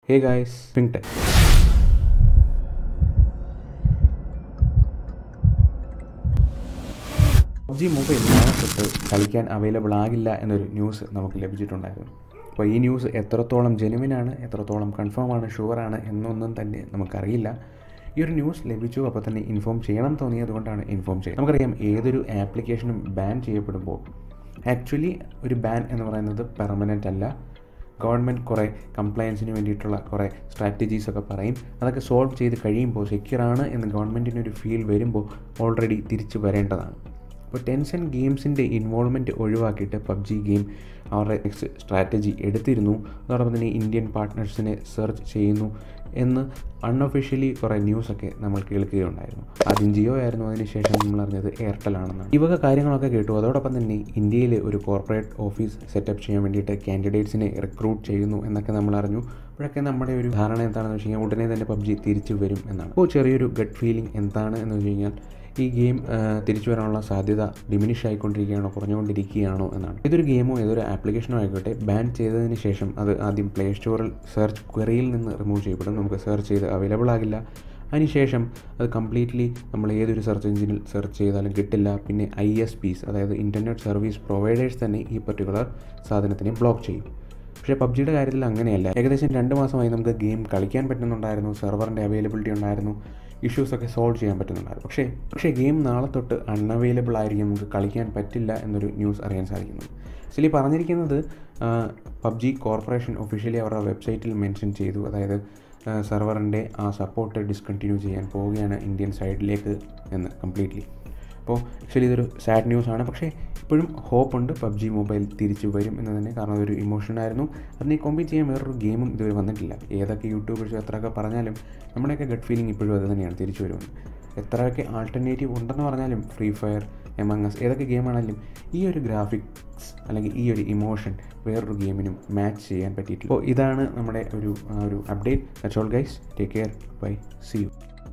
ഹേ guys fintech PUBG mobile നാളെ തൊട്ട് കളിക്കാൻ അവൈലബിൾ ആകില്ല എന്നൊരു ന്യൂസ് നമുക്ക് ലഭിച്ചിട്ടുണ്ടായിരുന്നു അപ്പോൾ ഈ ന്യൂസ് എത്രത്തോളം ജെനുവിനാണ് എത്രത്തോളം കൺഫേം ആണ് ഷുവറാണ് എന്നൊന്നും തന്നെ നമുക്കറിയില്ല ഈ ഒരു ന്യൂസ് ലഭിച്ചു അപ്പോൾ തന്നെ ഇൻഫോം ചെയ്യണം തോന്നിയത് കൊണ്ടാണ് ഇൻഫോം ചെയ്യുന്നത് നമുക്കറിയാം ഏതൊരു ആപ്ലിക്കേഷനും ബാൻ ചെയ്യപ്പെടുമ്പോൾ ആക്ച്വലി ഒരു ബാൻ എന്ന് പറയുന്നത് പെർമനൻ്റ് അല്ല ഗവൺമെൻറ് കുറേ കംപ്ലയൻസിന് വേണ്ടിയിട്ടുള്ള കുറേ സ്ട്രാറ്റജീസ് ഒക്കെ പറയും അതൊക്കെ സോൾവ് ചെയ്ത് കഴിയുമ്പോൾ സെക്യൂർ ആണ് എന്ന് ഗവൺമെൻറ്റിന് ഒരു ഫീൽ വരുമ്പോൾ ഓൾറെഡി തിരിച്ചു വരേണ്ടതാണ് അപ്പോൾ ടെൻഷൻ ഗെയിംസിൻ്റെ ഇൻവോൾവ്മെൻറ്റ് ഒഴിവാക്കിയിട്ട് പബ്ജി ഗെയിം അവരുടെ നെക്സ്റ്റ് സ്ട്രാറ്റജി എടുത്തിരുന്നു അതോടൊപ്പം തന്നെ ഇന്ത്യൻ പാർട്ട്നേഴ്സിനെ സെർച്ച് ചെയ്യുന്നു എന്ന് അൺഒഫീഷ്യലി കുറേ ന്യൂസൊക്കെ നമ്മൾ കേൾക്കുകയുണ്ടായിരുന്നു ആദ്യം ജിയോ ആയിരുന്നു അതിനുശേഷം നമ്മൾ അറിഞ്ഞത് എയർടെൽ ആണെന്നാണ് ഈ വക കാര്യങ്ങളൊക്കെ കേട്ടു അതോടൊപ്പം തന്നെ ഇന്ത്യയിൽ ഒരു കോർപ്പറേറ്റ് ഓഫീസ് സെറ്റപ്പ് ചെയ്യാൻ വേണ്ടിയിട്ട് കാൻഡിഡേറ്റ്സിനെ റിക്രൂട്ട് ചെയ്യുന്നു എന്നൊക്കെ നമ്മൾ അറിഞ്ഞു അപ്പോഴൊക്കെ നമ്മുടെ ഒരു ധാരണ എന്താണെന്ന് വെച്ച് കഴിഞ്ഞാൽ ഉടനെ തന്നെ പബ്ജി തിരിച്ചു വരും എന്നാണ് അപ്പോൾ ചെറിയൊരു ഗട്ട് ഫീലിംഗ് എന്താണ് എന്ന് വെച്ച് കഴിഞ്ഞാൽ ഈ ഗെയിം തിരിച്ചു വരാനുള്ള സാധ്യത ഡിമിനിഷ് ആയിക്കൊണ്ടിരിക്കുകയാണോ കുറഞ്ഞുകൊണ്ടിരിക്കുകയാണോ എന്നാണ് ഇതൊരു ഗെയിമോ ഏതൊരു ആപ്ലിക്കേഷനോ ആയിക്കോട്ടെ ബാൻ ചെയ്തതിന് ശേഷം അത് ആദ്യം പ്ലേ സ്റ്റോറിൽ സെർച്ച് ക്വറിയിൽ നിന്ന് റിമൂവ് ചെയ്യപ്പെടും നമുക്ക് സെർച്ച് ചെയ്ത് അവൈലബിൾ ആകില്ല അതിനുശേഷം അത് കംപ്ലീറ്റ്ലി നമ്മൾ ഏതൊരു സെർച്ച് എഞ്ചിനിൽ സെർച്ച് ചെയ്താലും കിട്ടില്ല പിന്നെ ഐ എസ് പീസ് അതായത് ഇൻ്റർനെറ്റ് സർവീസ് പ്രൊവൈഡേഴ്സ് തന്നെ ഈ പർട്ടിക്കുലർ സാധനത്തിനെ ബ്ലോക്ക് ചെയ്യും പക്ഷേ പബ്ജിയുടെ കാര്യത്തിൽ അങ്ങനെയല്ല ഏകദേശം രണ്ട് മാസമായി നമുക്ക് ഗെയിം കളിക്കാൻ പറ്റുന്നുണ്ടായിരുന്നു സെർവറിൻ്റെ അവൈലബിലിറ്റി ഉണ്ടായിരുന്നു ഇഷ്യൂസൊക്കെ സോൾവ് ചെയ്യാൻ പറ്റുന്നുണ്ടായിരുന്നു പക്ഷേ പക്ഷേ ഗെയിം നാളെ തൊട്ട് അൺഅവൈലബിൾ ആയിരിക്കും നമുക്ക് കളിക്കാൻ പറ്റില്ല എന്നൊരു ന്യൂസ് അറിയാൻ സാധിക്കുന്നു ആക്ച്വലി പറഞ്ഞിരിക്കുന്നത് പബ്ജി കോർപ്പറേഷൻ ഒഫീഷ്യലി അവരുടെ വെബ്സൈറ്റിൽ മെൻഷൻ ചെയ്തു അതായത് സെർവറിൻ്റെ ആ സപ്പോർട്ട് ഡിസ്കണ്ടിന്യൂ ചെയ്യാൻ പോവുകയാണ് ഇന്ത്യൻ സൈഡിലേക്ക് എന്ന് കംപ്ലീറ്റ്ലി അപ്പോൾ ആക്ച്വലി ഇതൊരു സാഡ് ന്യൂസ് ആണ് പക്ഷേ ഇപ്പോഴും ഹോപ്പ് ഉണ്ട് പബ്ജി മൊബൈൽ തിരിച്ചു വരും എന്ന് തന്നെ കാരണം അതൊരു ഇമോഷനായിരുന്നു അതിനെ കോമ്പീറ്റ് ചെയ്യാൻ വേറൊരു ഗെയിമും ഇതുവരെ വന്നിട്ടില്ല ഏതൊക്കെ യൂട്യൂബേഴ്സ് എത്രയൊക്കെ പറഞ്ഞാലും നമ്മുടെയൊക്കെ ഗട്ട് ഫീലിംഗ് ഇപ്പോഴും അത് തന്നെയാണ് തിരിച്ചു വരുമെന്ന് എത്രയൊക്കെ ആൾട്ടർനേറ്റീവ് ഉണ്ടെന്ന് പറഞ്ഞാലും ഫ്രീ ഫയർ എമംഗസ് ഏതൊക്കെ ഗെയിമാണെങ്കിലും ഈ ഒരു ഗ്രാഫിക്സ് അല്ലെങ്കിൽ ഈ ഒരു ഇമോഷൻ വേറൊരു ഗെയിമിനും മാച്ച് ചെയ്യാൻ പറ്റിയിട്ടില്ല അപ്പോൾ ഇതാണ് നമ്മുടെ ഒരു ഒരു update that's all guys take care bye see U